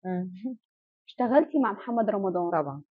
إمم. اشتغلتِ مع محمد رمضان. طبعًا.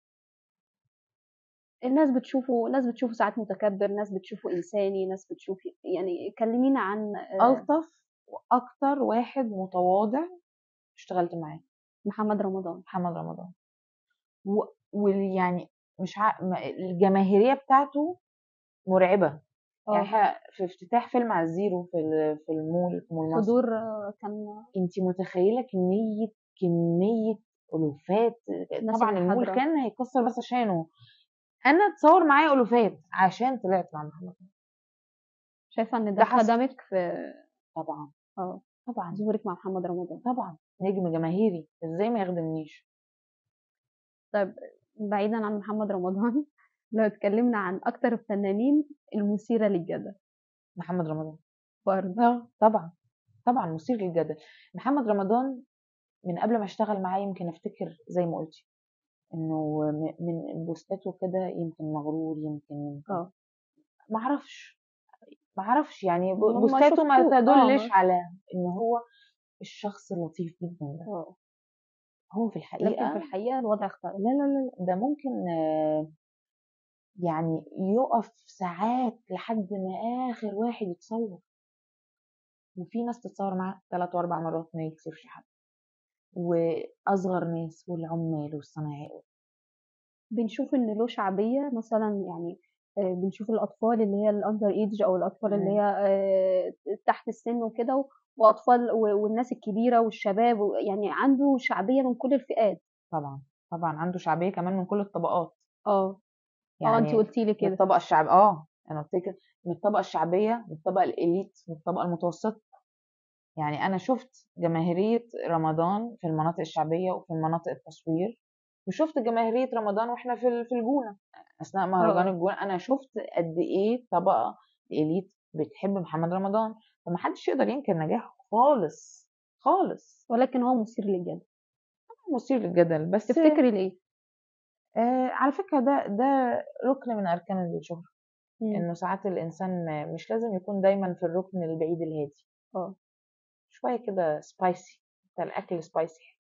الناس بتشوفه ناس بتشوفه ساعات متكبّر، ناس بتشوفه إنساني، ناس بتشوف يعني كلّمينا عن آآ ألطف وأكتر واحد متواضع اشتغلت معاه. محمد رمضان. محمد رمضان. و ويعني مش ع م الجماهيرية بتاعته مرعبة. يعني آه. إحنا في افتتاح فيلم على الزيرو في ال في المول في مول مصر. حضور كان أنتِ متخيلة كمية كمية ألوفات الناس طبعًا اللي المول حاضرة. كان هيتكسر بس عشانه. أنا اتصوّر معايا ألوفات عشان طلعت مع محمد رمضان. شايفة إن ده ده حصل. خدمِك في طبعًا. آه. طبعًا. ظهورِك مع محمد رمضان. طبعًا. نجم جماهيري، إزاي ما يخدمنيش؟ طيب بعيدًا عن محمد رمضان لو اتكلّمنا عن أكتر الفنانين المثيرة للجدل. محمد رمضان. برضه. آه طبعًا. طبعًا مثير للجدل. محمد رمضان من قبل ما اشتغل معاه يمكن أفتكر زي ما قُلتِ، إنه م من بوستاته كده يمكن مغرور، يمكن آه. ما أعرفش. ما أعرفش يعني ب ما بوستاته ما شفتوه تدُلِّش آه. على إن هو الشخص اللطيف جدًا ده. آه. هو في لكن في الحقيقة الحقيقة الوضع اختلف. لا، لا، لا، ده ممكن يعني يُقف ساعات لحد ما آخر واحد يتصوّر. وفي ناس تتصوّر معاه 3 و4 مرات ما يكسفش حد. وأصغر ناس والعُمّال والصنايعية. بنشوف إن له شعبية مثلًا يعني آآ بنشوف الأطفال اللي هي الunder age أو الأطفال اللي إمم. هي آآ تحت السِن وكده وأطفال و والناس الكبيرة والشباب ويعني عنده شعبية من كل الفئات. طبعًا. طبعًا عنده شعبية كمان من كل الطبقات. آه. آه أنتِ يعني قُلتِ لي من كده. الطبقة الشعب آه. أنا قُلت لِك من الطبقة الشعبية، من الطبقة الإليت، من الطبقة المتوسطة. يعني أنا شُفت جماهيرية رمضان في المناطق الشعبية وفي مناطق التصوير، وشُفت جماهيرية رمضان وإحنا في ال في الجونة، أثناء مهرجان آه. الجونة، أنا شُفت قد إيه الطبقة الإليت بتحب محمد رمضان، فما حدش يقدر ينكر نجاحه خالص، خالص. ولكن هو مثير للجدل. طبعًا مثير للجدل، بس تفتكري ليه؟ آآ على فكرة ده ده رُكن من أركان الشهرة. إمم. إنه ساعات الإنسان مش لازم يكون دايمًا في الرُكن البعيد الهادي. آه. شوية كده spicy، ده الأكل spicy.